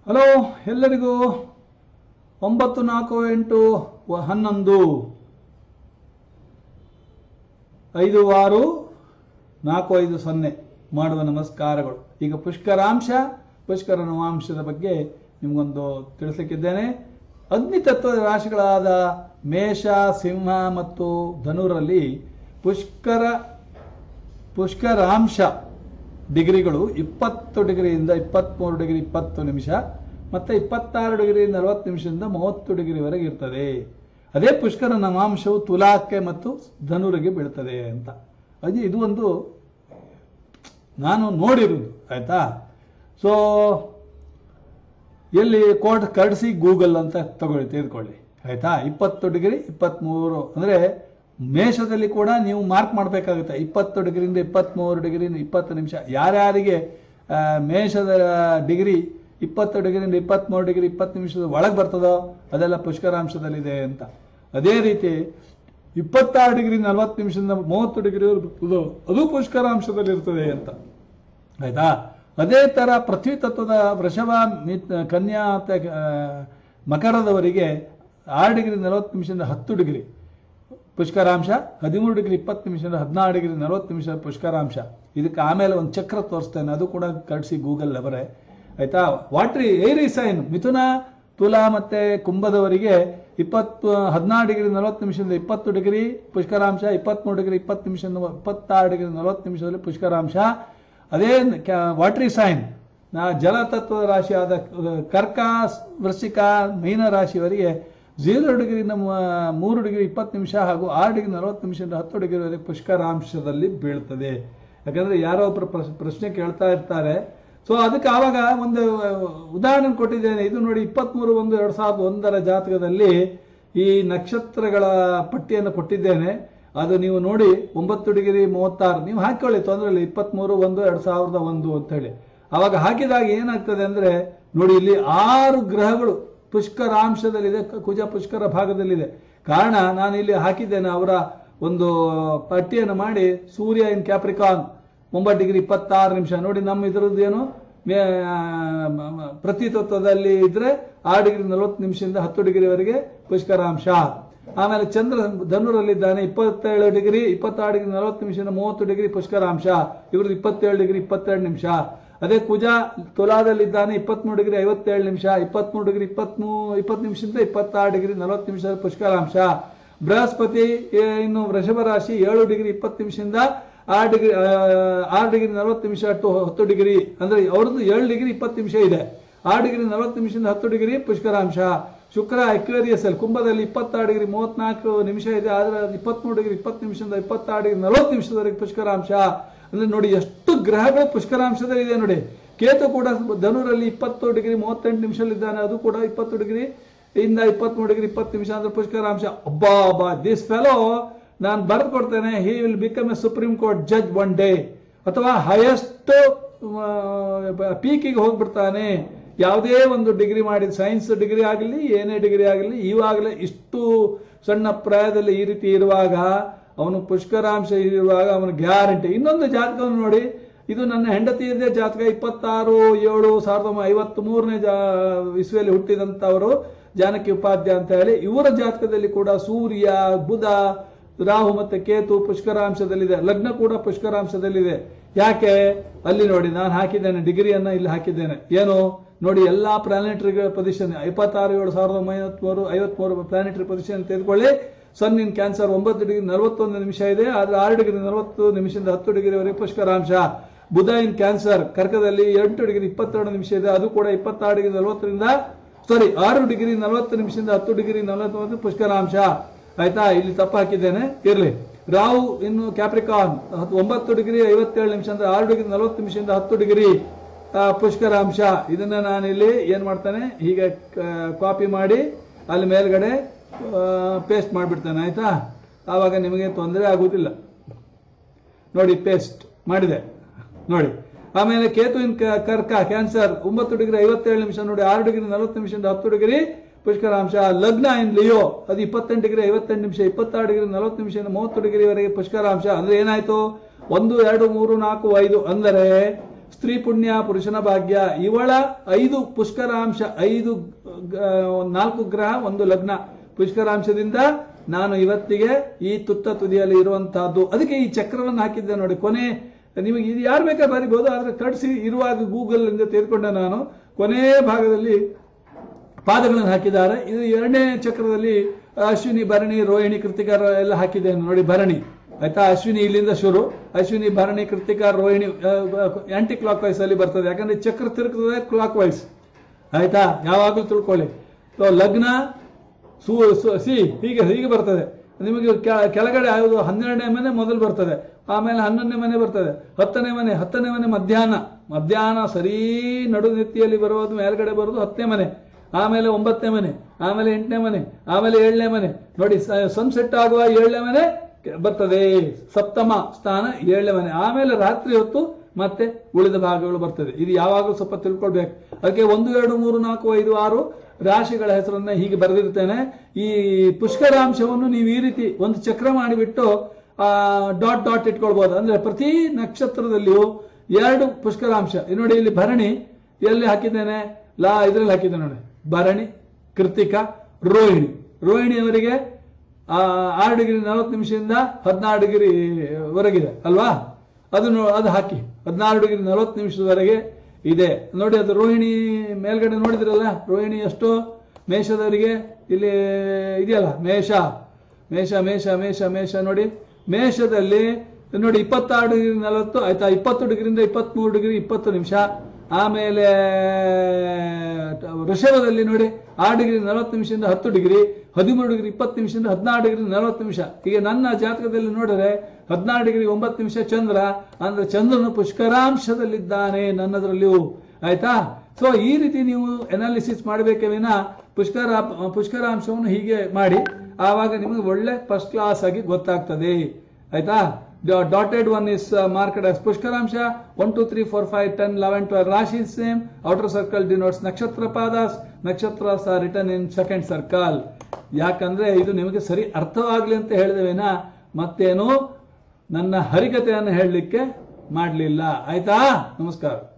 hello ಎಲ್ಲರಿಗೂ ಒಂಬತ್ತು ನಾಲ್ಕು ಎಂಟು ವ- ಹನ್ನೊಂದು ಐದು ಆರು ನಾಲ್ಕು ಐದು ಸೊನ್ನೆ ಮಾಡುವ ನಮಸ್ಕಾರಗಳು ಈಗ ಪುಷ್ಕರಾಂಶ ಪುಷ್ಕರ ನವಾಂಶದ ಬಗ್ಗೆ ನಿಮಗೊಂದು ತಿಳಿಸಲಿಕ್ಕಿದ್ದೇನೆ ಅಗ್ನಿ ತತ್ವದ ರಾಶಿಗಳಾದ ಮೇಷ ಸಿಂಹ ಮತ್ತು ಧನುರಲ್ಲಿ ಪುಷ್ಕರ ಪುಷ್ಕರಾಂಶ ಡಿಗ್ರಿಗಳು ಇಪ್ಪತ್ತು ಡಿಗ್ರಿಯಿಂದ ಇಪ್ಪತ್ತ್ಮೂರು ಡಿಗ್ರಿ ಇಪ್ಪತ್ತು ನಿಮಿಷ ಮತ್ತೆ ಇಪ್ಪತ್ತಾರು ಡಿಗ್ರಿ ನಲವತ್ತು ನಿಮಿಷದಿಂದ ಮೂವತ್ತು ಡಿಗ್ರಿವರೆಗೆ ಇರ್ತದೆ ಅದೇ ಪುಷ್ಕರ ನವಾಂಶವು ತುಲಾಕ್ಕೆ ಮತ್ತು ಧನುರಿಗೆ ಬೀಳ್ತದೆ ಅಂತ ಅದು ಇದು ಒಂದು ನಾನು ನೋಡಿರುವುದು ಆಯ್ತಾ ಸೊ ಎಲ್ಲಿ ಕೋಟ್ ಕರ್ಡಿಸಿ ಗೂಗಲ್ ಅಂತ ತಗೊಳ್ಳಿ ತೆಗೆದುಕೊಳ್ಳಿ ಆಯ್ತಾ ಇಪ್ಪತ್ತು ಡಿಗ್ರಿ ಇಪ್ಪತ್ತ್ಮೂರು ಅಂದರೆ ಮೇಷದಲ್ಲಿ ಕೂಡ ನೀವು ಮಾರ್ಕ್ ಮಾಡಬೇಕಾಗುತ್ತೆ ಇಪ್ಪತ್ತು ಡಿಗ್ರಿಯಿಂದ ಇಪ್ಪತ್ತ್ಮೂರು ಡಿಗ್ರಿಯಿಂದ ಇಪ್ಪತ್ತು ನಿಮಿಷ ಯಾರ್ಯಾರಿಗೆ ಆ, ಮೇಷದ ಡಿಗ್ರಿ ಇಪ್ಪತ್ತು ಡಿಗ್ರಿಯಿಂದ ಇಪ್ಪತ್ತ್ಮೂರು ಡಿಗ್ರಿ ಇಪ್ಪತ್ತು ನಿಮಿಷದ ಒಳಗೆ ಬರ್ತದೋ ಅದೆಲ್ಲ ಪುಷ್ಕರಾಂಶದಲ್ಲಿದೆ ಅಂತ ಅದೇ ರೀತಿ ಇಪ್ಪತ್ತಾರು ಡಿಗ್ರಿ ನಲವತ್ತು ನಿಮಿಷದಿಂದ ಮೂವತ್ತು ಡಿಗ್ರಿ ಬರ್ತದೋ ಅದು ಪುಷ್ಕರಾಂಶದಲ್ಲಿರ್ತದೆ ಅಂತ ಆಯ್ತಾ ಅದೇ ತರ ಪೃಥ್ವಿ ತತ್ವದ ವೃಷಭ ಮಿತ್ ಕನ್ಯಾ ಮತ್ತೆ ಆ, ಮಕರದವರಿಗೆ ಆರು ಡಿಗ್ರಿ ನಲವತ್ತು ನಿಮಿಷದಿಂದ ಹತ್ತು ಡಿಗ್ರಿ ಪುಷ್ಕರಾಂಶ ಹದಿಮೂರು ಡಿಗ್ರಿ ಇಪ್ಪತ್ತು ನಿಮಿಷದಿಂದ ಹದಿನಾರು ಡಿಗ್ರಿ ನಲವತ್ತು ನಿಮಿಷ ಪುಷ್ಕರಾಂಶ ಇದಕ್ಕೆ ಆಮೇಲೆ ಒಂದು ಚಕ್ರ ತೋರಿಸ್ತೇನೆ ಅದು ಕೂಡ ಕಳಿಸಿ ಗೂಗಲ್ ಅವರೇ ಆಯ್ತಾ ವಾಟ್ರಿ ಏರಿ ಸೈನ್ ಮಿಥುನ ತುಲಾ ಮತ್ತೆ ಕುಂಭದವರಿಗೆ ಇಪ್ಪತ್ತು ಹದಿನಾರು ಡಿಗ್ರಿ ನಲವತ್ತು ನಿಮಿಷದಿಂದ ಇಪ್ಪತ್ತು ಡಿಗ್ರಿ ಪುಷ್ಕರಾಂಶ ಇಪ್ಪತ್ಮೂರು ಡಿಗ್ರಿ ಇಪ್ಪತ್ತು ನಿಮಿಷದಿಂದ ಇಪ್ಪತ್ತಾರು ಡಿಗ್ರಿ ನಲವತ್ತು ನಿಮಿಷದಲ್ಲಿ ಪುಷ್ಕರಾಂಶ ಅದೇ ವಾಟ್ರಿ ಸೈನ್ ನಾ ಜಲತತ್ವದ ರಾಶಿಯಾದ ಅಹ್, ಕರ್ಕ ವೃಶ್ಚಿಕ ಮೀನ ರಾಶಿಯವರಿಗೆ ಝೀರೋ ಡಿಗ್ರಿಯಿಂದ ಮ- ಮೂರು ಡಿಗ್ರಿ ಇಪ್ಪತ್ತು ನಿಮಿಷ ಹಾಗೂ ಆರು ಡಿಗ್ರಿ ನಲವತ್ತು ನಿಮಿಷದಿಂದ ಹತ್ತು ಡಿಗ್ರಿವರೆಗೆ ಪುಷ್ಕರಾಂಶದಲ್ಲಿ ಬೀಳ್ತದೆ ಯಾಕಂದ್ರೆ ಯಾರೋ ಒಬ್ಬರು ಪ್ರಶ್- ಪ್ರಶ್ನೆ ಕೇಳ್ತಾ ಇರ್ತಾರೆ ಸೊ ಅದಕ್ಕೆ ಆವಾಗ ಒಂದು ಉದಾಹರಣೆ ಕೊಟ್ಟಿದ್ದೇನೆ ಇದು ನೋಡಿ ಇಪ್ಪತ್ಮೂರು ಒಂದು ಎರಡ್ ಸಾವಿರದ ಒಂದರ ಜಾತಕದಲ್ಲಿ ಈ ನಕ್ಷತ್ರಗಳ ಪಟ್ಟಿಯನ್ನು ಕೊಟ್ಟಿದ್ದೇನೆ ಅದು ನೀವು ನೋಡಿ ಒಂಬತ್ತು ಡಿಗ್ರಿ ಮೂವತ್ತಾರು ನೀವು ಹಾಕೊಳ್ಳಿ ತೊಂದರೆ ಇಲ್ಲ ಇಪ್ಪತ್ಮೂರು ಒಂದು ಎರಡ್ ಸಾವಿರದ ಒಂದು ಅಂತ ಹೇಳಿ ಅವಾಗ ಹಾಕಿದಾಗ ಏನಾಗ್ತದೆ ಅಂದ್ರೆ ನೋಡಿ ಇಲ್ಲಿ ಆರು ಗ್ರಹಗಳು ಪುಷ್ಕರಾಂಶದಲ್ಲಿದೆ ಕ- ಕುಜ ಪುಷ್ಕರ ಭಾಗದಲ್ಲಿದೆ ಕಾರಣ ನಾನು ಇಲ್ಲಿ ಹಾಕಿದ್ದೇನೆ ಅವರ ಒಂದು ಪಟ್ಟಿಯನ್ನು ಮಾಡಿ ಸೂರ್ಯ ಇನ್ ಕ್ಯಾಪ್ರಿಕಾನ್ ಒಂಬತ್ತು ಡಿಗ್ರಿ ಇಪ್ಪತ್ತಾರು ನಿಮಿಷ ನೋಡಿ ನಮ್ಮ ಇದ್ರದ್ದು ಏನು ಮೇ- ಮ- ಮ- ಪ್ರತಿ ತತ್ವದಲ್ಲಿ ಇದ್ರೆ ಆರು ಡಿಗ್ರಿ ನಲವತ್ತು ನಿಮಿಷದಿಂದ ಹತ್ತು ಡಿಗ್ರಿವರೆಗೆ ಪುಷ್ಕರಾಂಶ ಆಮೇಲೆ ಚಂದ್ರ ಧನುರಲ್ಲಿದ್ದಾನೆ ಇಪ್ಪತ್ತೇಳು ಡಿಗ್ರಿ ಇಪ್ಪತ್ತಾರು ಡಿಗ್ರಿ ನಲವತ್ತು ನಿಮಿಷದಿಂದ ಮೂವತ್ತು ಡಿಗ್ರಿ ಪುಷ್ಕರಾಂಶ ಇವ್ರದ್ದು ಇಪ್ಪತ್ತೇಳು ಡಿಗ್ರಿ ಇಪ್ಪತ್ತೆರಡು ನಿಮಿಷ ಅದೇ ಕುಜ ತುಲಾದಲ್ಲಿದ್ದಾನೆ ಇಪ್ಪತ್ಮೂರು ಡಿಗ್ರಿ ಐವತ್ತೇಳು ನಿಮಿಷ ಇಪ್ಪತ್ಮೂರು ಡಿಗ್ರಿ ಇಪ್ಪತ್ಮೂ ಇಪ್ಪತ್ತು ನಿಮಿಷದಿಂದ ಇಪ್ಪತ್ತಾರು ಡಿಗ್ರಿ ನಲವತ್ತು ನಿಮಿಷ ಪುಷ್ಕರಾಂಶ ಬೃಹಸ್ಪತಿ ಏ, ಇನ್ನು ವೃಷಭ ರಾಶಿ ಏಳು ಡಿಗ್ರಿ ಇಪ್ಪತ್ತು ನಿಮಿಷದಿಂದ ಆರು ಡಿಗ್ರಿ ಆ, ಆರು ಡಿಗ್ರಿ ನಲವತ್ತು ನಿಮಿಷ ಟು ಹತ್ತು ಡಿಗ್ರಿ ಅಂದ್ರೆ ಅವ್ರದ್ದು ಏಳು ಡಿಗ್ರಿ ಇಪ್ಪತ್ತು ನಿಮಿಷ ಇದೆ ಆರು ಡಿಗ್ರಿ ನಲವತ್ತು ನಿಮಿಷದಿಂದ ಹತ್ತು ಡಿಗ್ರಿ ಪುಷ್ಕರಾಂಶ ಶುಕ್ರ ಅಕ್ವೇರಿಯಸ್ ಅಲ್ಲಿ ಕುಂಭದಲ್ಲಿ ಇಪ್ಪತ್ತಾರು ಡಿಗ್ರಿ ಮೂವತ್ನಾಲ್ಕು ನಿಮಿಷ ಇದೆ ಆದ್ರೆ ಇಪ್ಪತ್ಮೂರು ಡಿಗ್ರಿ ಇಪ್ಪತ್ತು ನಿಮಿಷದಿಂದ ಇಪ್ಪತ್ತಾರು ಡಿಗ್ರಿ ನಲವತ್ತು ನಿಮಿಷದವರೆಗೆ ಪುಷ್ಕರಾಂಶ ಅಂದ್ರೆ ನೋಡಿ ಎಷ್ಟು ಗ್ರಹಗಳು ಪುಷ್ಕರಾಂಶದಲ್ಲಿ ಇದೆ ನೋಡಿ ಕೇತು ಕೂಡ ಧನುರಲ್ಲಿ ಇಪ್ಪತ್ತು ಡಿಗ್ರಿ ಮೂವತ್ತೆಂಟು ನಿಮಿಷದಲ್ಲಿದ್ದಾನೆ ಅದು ಕೂಡ ಇಪ್ಪತ್ತು ಡಿಗ್ರಿ ಇಂದ ಇಪ್ಪತ್ಮೂರು ಡಿಗ್ರಿ ಇಪ್ಪತ್ತು ನಿಮಿಷ ಅಂದ್ರೆ ಪುಷ್ಕರಾಂಶ ಅಬ್ಬಾ ಅಬ್ಬಾ ದಿಸ್ ಫೆಲೋ ನಾನು ಬರೆದು ಕೊಡ್ತೇನೆ he will become a supreme court judge one day ಅಥವಾ ಹೈಯೆಸ್ಟ್ ಪೀಕಿಗೆ ಹೋಗ್ಬಿಡ್ತಾನೆ ಯಾವುದೇ ಒಂದು ಡಿಗ್ರಿ ಮಾಡಿದ ಸೈನ್ಸ್ ಡಿಗ್ರಿ ಆಗಲಿ ಏನೇ ಡಿಗ್ರಿ ಆಗಲಿ ಇವಾಗಲೇ ಇಷ್ಟು ಸಣ್ಣ ಪ್ರಾಯದಲ್ಲಿ ಈ ರೀತಿ ಇರುವಾಗ ಅವನು ಪುಷ್ಕರಾಂಶ ಇರುವಾಗ ಅವನ ಗ್ಯಾರಂಟಿ ಇನ್ನೊಂದು ಜಾತಕವನ್ನು ನೋಡಿ ಇದು ನನ್ನ ಹೆಂಡತಿಯದೇ ಜಾತಕ ಇಪ್ಪತ್ತಾರು ಏಳು ಸಾವಿರದ ಒಂಬೈನೂರ ಐವತ್ತ್ ಮೂರನೇ ಜಾ ಇಸ್ವಿಯಲ್ಲಿ ಹುಟ್ಟಿದಂಥವರು ಜಾನಕಿ ಉಪಾಧ್ಯಾಯ ಅಂತ ಹೇಳಿ ಇವರ ಜಾತಕದಲ್ಲಿ ಕೂಡ ಸೂರ್ಯ ಬುಧ ರಾಹು ಮತ್ತೆ ಕೇತು ಪುಷ್ಕರಾಂಶದಲ್ಲಿದೆ ಲಗ್ನ ಕೂಡ ಪುಷ್ಕರಾಂಶದಲ್ಲಿದೆ ಯಾಕೆ ಅಲ್ಲಿ ನೋಡಿ ನಾನು ಹಾಕಿದ್ದೇನೆ ಡಿಗ್ರಿಯನ್ನ ಇಲ್ಲಿ ಹಾಕಿದ್ದೇನೆ ಏನು ನೋಡಿ ಎಲ್ಲಾ ಪ್ಲಾನೆಟರಿ ಪೊಸಿಷನ್ ಇಪ್ಪತ್ತಾರು ಏಳು ಸಾವಿರದ ಒಂಬೈನೂರ ಮೂರು ಐವತ್ಮೂರು ಪ್ಲಾನೆಟರಿ ಪೊಸಿಷನ್ ತೆಗೆದುಕೊಳ್ಳಿ ಸನ್ ಇನ್ ಕ್ಯಾನ್ಸರ್ ಒಂಬತ್ತು ಡಿಗ್ರಿ ನಲವತ್ತೊಂದು ನಿಮಿಷ ಇದೆ ಆದ್ರೆ ಆರು ಡಿಗ್ರಿ ನಲವತ್ತು ನಿಮಿಷದಿಂದ ಹತ್ತು ಡಿಗ್ರಿವರೆಗೆ ಪುಷ್ಕರಾಂಶ ಬುಧ ಇನ್ ಕ್ಯಾನ್ಸರ್ ಕರ್ಕದಲ್ಲಿ ಎಂಟು ಡಿಗ್ರಿ ಇಪ್ಪತ್ತೆರಡು ನಿಮಿಷ ಇದೆ ಅದು ಕೂಡ ಇಪ್ಪತ್ತಾರು ಡಿಗ್ರಿ ನಲವತ್ತರಿಂದ ಸಾರಿ ಆರು ಡಿಗ್ರಿ ನಲವತ್ತು ನಿಮಿಷದಿಂದ ಹತ್ತು ಡಿಗ್ರಿ ನಲವತ್ತೊಂದು ಪುಷ್ಕರಾಂಶ ಆಯ್ತಾ ಇಲ್ಲಿ ತಪ್ಪು ಹಾಕಿದ್ದೇನೆ ಇರ್ಲಿ ರಾಹು ಇನ್ನು ಕ್ಯಾಪ್ರಿಕಾನ್ ಹತ್ತು- ಒಂಬತ್ತು ಡಿಗ್ರಿ ಐವತ್ತೇಳು ನಿಮಿಷ ಅಂದ್ರೆ ಆರು ಡಿಗ್ರಿ ನಲವತ್ತು ನಿಮಿಷದಿಂದ ಹತ್ತು ಡಿಗ್ರಿ ಆ, ಪುಷ್ಕರಾಂಶ ಇದನ್ನ ನಾನು ಇಲ್ಲಿ ಏನ್ ಮಾಡ್ತಾನೆ ಹೀಗೆ ಕಾಪಿ ಮಾಡಿ ಅಲ್ಲಿ ಮೇಲ್ಗಡೆ ಪೇಸ್ಟ್ ಮಾಡಿಬಿಡ್ತೇನೆ ಆಯ್ತಾ ಆವಾಗ ನಿಮಗೆ ತೊಂದರೆ ಆಗುವುದಿಲ್ಲ ನೋಡಿ ಪೇಸ್ಟ್ ಮಾಡಿದೆ ನೋಡಿ ಆಮೇಲೆ ಕೇತು ಇನ್ ಕ- ಕರ್ಕ ಕ್ಯಾನ್ಸರ್ ಒಂಬತ್ತು ಡಿಗ್ರಿ ಐವತ್ತೇಳು ನಿಮಿಷ ನೋಡಿ ಆರು ಡಿಗ್ರಿ ನಲವತ್ತು ನಿಮಿಷದಿಂದ ಹತ್ತು ಡಿಗ್ರಿ ಪುಷ್ಕರಾಂಶ ಲಗ್ನ ಇನ್ ಲಿಯೋ ಅದು ಇಪ್ಪತ್ತೆಂಟು ಡಿಗ್ರಿ ಐವತ್ತೆಂಟು ನಿಮಿಷ ಇಪ್ಪತ್ತಾರು ಡಿಗ್ರಿ ನಲವತ್ತು ನಿಮಿಷದಿಂದ ಮೂವತ್ತು ಡಿಗ್ರಿವರೆಗೆ ಪುಷ್ಕರಾಂಶ ಅಂದ್ರೆ ಏನಾಯ್ತು ಒಂದು ಎರಡು ಮೂರು ನಾಲ್ಕು ಐದು ಅಂದರೆ ಸ್ತ್ರೀ ಪುಣ್ಯ ಪುರುಷನ ಭಾಗ್ಯ ಇವಳ ಐದು ಪುಷ್ಕರಾಂಶ ಐದು ಗ- ನಾಲ್ಕು ಗ್ರಹ ಒಂದು ಲಗ್ನ ಪುಷ್ಕರಾಂಶದಿಂದ ನಾನು ಇವತ್ತಿಗೆ ಈ ತುತ್ತ ತುದಿಯಲ್ಲಿ ಇರುವಂತಹದ್ದು ಅದಕ್ಕೆ ಈ ಚಕ್ರವನ್ನು ಹಾಕಿದ್ದೆ ನೋಡಿ ಕೊನೆ ನಿಮಗೆ ಇದು ಯಾರು ಬೇಕಾದ್ರೆ ಬರಿಬಹುದು ಆದ್ರೆ ಕಳಿಸಿ ಇರುವಾಗ ಗೂಗಲ್ ಇಂದ ತೆಗೆದುಕೊಂಡೆ ನಾನು ಕೊನೆ ಭಾಗದಲ್ಲಿ ಪಾದಗಳನ್ನು ಹಾಕಿದ್ದಾರೆ ಇದು ಎರಡನೇ ಚಕ್ರದಲ್ಲಿ ಅಶ್ವಿನಿ ಭರಣಿ ರೋಹಿಣಿ ಕೃತಿಕ ರ- ಎಲ್ಲ ಹಾಕಿದ್ದೇನೆ ನೋಡಿ ಭರಣಿ ಆಯ್ತಾ ಅಶ್ವಿನಿ ಇಲ್ಲಿಂದ ಶುರು Ashwini Bharani Krittika Rohini anticlockwise ಅಲ್ಲಿ ಬರ್ತದೆ ಯಾಕಂದ್ರೆ ಚಕ್ರ ತಿರುಗ್ತದೆ ಕ್ಲಾಕ್ ವೈಸ್ ಆಯ್ತಾ ಯಾವಾಗಲೂ ತಿಳ್ಕೊಳ್ಳಿ So, ಲಗ್ನ ಸು ಸು- ಸಿ ಹೀಗೆ ಹೀಗೆ ಬರ್ತದೆ ನಿಮಗೆ ಕೆ- ಕೆಳಗಡೆ ಯಾವುದು ಹನ್ನೆರಡನೇ ಮನೆ ಮೊದಲು ಬರ್ತದೆ ಆಮೇಲೆ ಹನ್ನೊಂದನೇ ಮನೆ ಬರ್ತದೆ ಹತ್ತನೇ ಮನೆ ಹತ್ತನೇ ಮನೆ ಮಧ್ಯಾಹ್ನ ಮಧ್ಯಾಹ್ನ ಸರಿ ನಡು ನೆತ್ತಿಯಲ್ಲಿ ಬರೋದು ಮೇಲ್ಗಡೆ ಬರೋದು ಹತ್ತನೇ ಮನೆ ಆಮೇಲೆ ಒಂಬತ್ತನೇ ಮನೆ ಆಮೇಲೆ ಎಂಟನೇ ಮನೆ ಆಮೇಲೆ ಏಳನೇ ಮನೆ ನೋಡಿ ಸನ್ಸೆಟ್ ಆಗುವ ಏಳನೇ ಮನೆ ಕೆ- ಬರ್ತದೆ ಸಪ್ತಮ ಸ್ಥಾನ ಏಳನೇ ಮನೆ ಆಮೇಲೆ ರಾತ್ರಿ ಹೊತ್ತು ಮತ್ತೆ ಉಳಿದ ಭಾಗಗಳು ಬರ್ತದೆ ಇದು ಯಾವಾಗಲೂ ಸ್ವಲ್ಪ ತಿಳ್ಕೊಳ್ಬೇಕು ಅದಕ್ಕೆ ಒಂದು ಎರಡು ಮೂರು ನಾಲ್ಕು ಐದು ಆರು ರಾಶಿಗಳ ಹೆಸರನ್ನ ಹೀಗೆ ಬರೆದಿರ್ತೇನೆ ಈ ಪುಷ್ಕರಾಂಶವನ್ನು ನೀವು ಈ ರೀತಿ ಒಂದು ಚಕ್ರ ಮಾಡಿಬಿಟ್ಟು ಆ ಡಾಟ್ ಡಾಟ್ ಇಟ್ಕೊಳ್ಬಹುದು ಅಂದ್ರೆ ಪ್ರತಿ ನಕ್ಷತ್ರದಲ್ಲಿಯೂ ಎರಡು ಪುಷ್ಕರಾಂಶ ಇದು ನೋಡಿ ಇಲ್ಲಿ ಭರಣಿ ಎಲ್ಲಿ ಹಾಕಿದ್ದೇನೆ ಲಾ ಇದ್ರಲ್ಲಿ ಹಾಕಿದ್ದೇನೆ ನೋಡಿ ಭರಣಿ ಕೃತಿಕ ರೋಹಿಣಿ ರೋಹಿಣಿಯವರಿಗೆ ಆ, ಆರು ಡಿಗ್ರಿ ನಲವತ್ತು ನಿಮಿಷದಿಂದ ಹದಿನಾರು ಡಿಗ್ರಿ ವರೆಗಿದೆ ಅಲ್ವಾ ಅದು ನೋ- ಅದು ಹಾಕಿ ಹದಿನಾರು ಡಿಗ್ರಿ ನಲವತ್ತು ನಿಮಿಷದವರೆಗೆ ಇದೆ ನೋಡಿ ಅದು ರೋಹಿಣಿ ಮೇಲ್ಗಡೆ ನೋಡಿದ್ರಲ್ಲ ರೋಹಿಣಿ ಎಷ್ಟು ಮೇಷದವರಿಗೆ ಇಲ್ಲಿ ಇದೆಯಲ್ಲ ಮೇಷ ಮೇಷ ಮೇಷ ಮೇಷ ಮೇಷ ನೋಡಿ ಮೇಷದಲ್ಲಿ ನೋಡಿ ಇಪ್ಪತ್ತಾರು ಡಿಗ್ರಿ ನಲವತ್ತು ಆಯ್ತಾ ಇಪ್ಪತ್ತು ಡಿಗ್ರಿಯಿಂದ ಇಪ್ಪತ್ಮೂರು ಡಿಗ್ರಿ ಇಪ್ಪತ್ತು ನಿಮಿಷ ಆಮೇಲೆ ವೃಷಭದಲ್ಲಿ ನೋಡಿ ಆರು ಡಿಗ್ರಿ ನಲವತ್ತು ನಿಮಿಷದಿಂದ ಹತ್ತು ಡಿಗ್ರಿ ಹದಿಮೂರು ಡಿಗ್ರಿ ಇಪ್ಪತ್ತು ನಿಮಿಷದಿಂದ ಹದಿನಾರು ಡಿಗ್ರಿ ನಲವತ್ತು ನಿಮಿಷ ಈಗ ನನ್ನ ಜಾತಕದಲ್ಲಿ ನೋಡಿದ್ರೆ ಹದಿನಾರು ಡಿಗ್ರಿ ಒಂಬತ್ತು ನಿಮಿಷ ಚಂದ್ರ ಅಂದ್ರೆ ಚಂದ್ರನು ಪುಷ್ಕರಾಂಶದಲ್ಲಿದ್ದಾನೆ ನನ್ನದ್ರಲ್ಲಿಯೂ ಆಯ್ತಾ ಸೊ ಈ ರೀತಿ ನೀವು ಅನಾಲಿಸಿಸ್ ಮಾಡಬೇಕೇ ವಿನ ಪುಷ್ಕರ ಪುಷ್ಕರಾಂಶವನ್ನು ಹೀಗೆ ಮಾಡಿ ಆವಾಗ ನಿಮಗೆ ಒಳ್ಳೆ ಫಸ್ಟ್ ಕ್ಲಾಸ್ ಆಗಿ ಗೊತ್ತಾಗ್ತದೆ ಆಯ್ತಾ dotted one is marked as ಪುಷ್ಕರಾಂಶ one two three four five ten eleven twelve ರಾಶಿ ಸೇಮ್ ಔಟರ್ ಸರ್ಕಲ್ ಡಿನೋಟ್ಸ್ ನಕ್ಷತ್ರ ಪಾದಾಸ್ ನಕ್ಷತ್ರ ರಿಟರ್ನ್ ಇನ್ ಸೆಕೆಂಡ್ ಸರ್ಕಲ್ ಯಾಕಂದ್ರೆ ಇದು ನಿಮಗೆ ಸರಿ ಅರ್ಥವಾಗ್ಲಿ ಅಂತ ಹೇಳಿದೆವೇನ ಮತ್ತೇನು ನನ್ನ ಹರಿಕತೆಯನ್ನು ಹೇಳಲಿಕ್ಕೆ ಮಾಡಲಿಲ್ಲ ಆಯ್ತಾ ನಮಸ್ಕಾರ